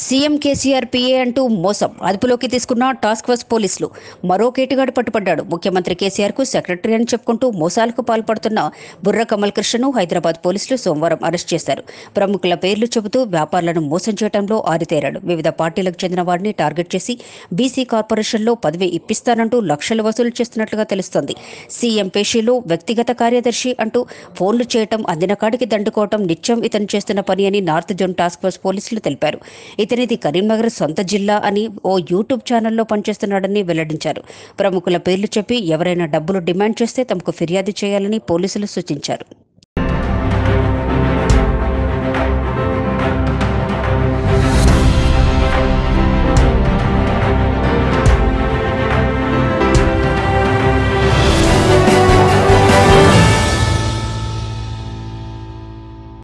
CM KCR PA అంటూ మోసం అదుపులోకి తీసుకున్న టాస్క్ ఫోర్స్ పోలీసులు మరో కేటుగాడు పట్టుపడ్డాడు ముఖ్యమంత్రి కేసీఆర్ కు సెక్రటరీ అని చెప్పుకుంటూ మోసాలకు పాల్పడుతున్న బుర్ర కమల్ కృష్ణను హైదరాబాద్ పోలీసులు సోమవారం అరెస్ట్ చేశారు ప్రముఖుల పేర్లు చెబుతూ వ్యాపారులను మోసం చేయడంలో ఆరితేరాడు వివిధ పార్టీలకు చెందిన వారిని టార్గెట్ చేసి బీసీ కార్పొరేషన్లో పదవి ఇప్పిస్తానంటూ లక్షలు వసూలు చేస్తున్నట్లుగా తెలుస్తోంది సీఎం పేషీలో వ్యక్తిగత కార్యదర్శి అంటూ ఫోన్లు చేయటం అందిన కాడికి దండుకోవటం నిత్యం ఇతను చేస్తున్న పని అని నార్త్ జోన్ టాస్క్ ఫోర్స్ పోలీసులు తెలిపారు ఇతనిది కరీంనగర్ సొంత జిల్లా అని ఓ యూట్యూబ్ ఛానల్లో పనిచేస్తున్నాడని వెల్లడించారు ప్రముఖుల పేర్లు చెప్పి ఎవరైనా డబ్బులు డిమాండ్ చేస్తే తమకు ఫిర్యాదు చేయాలని పోలీసులు సూచించారు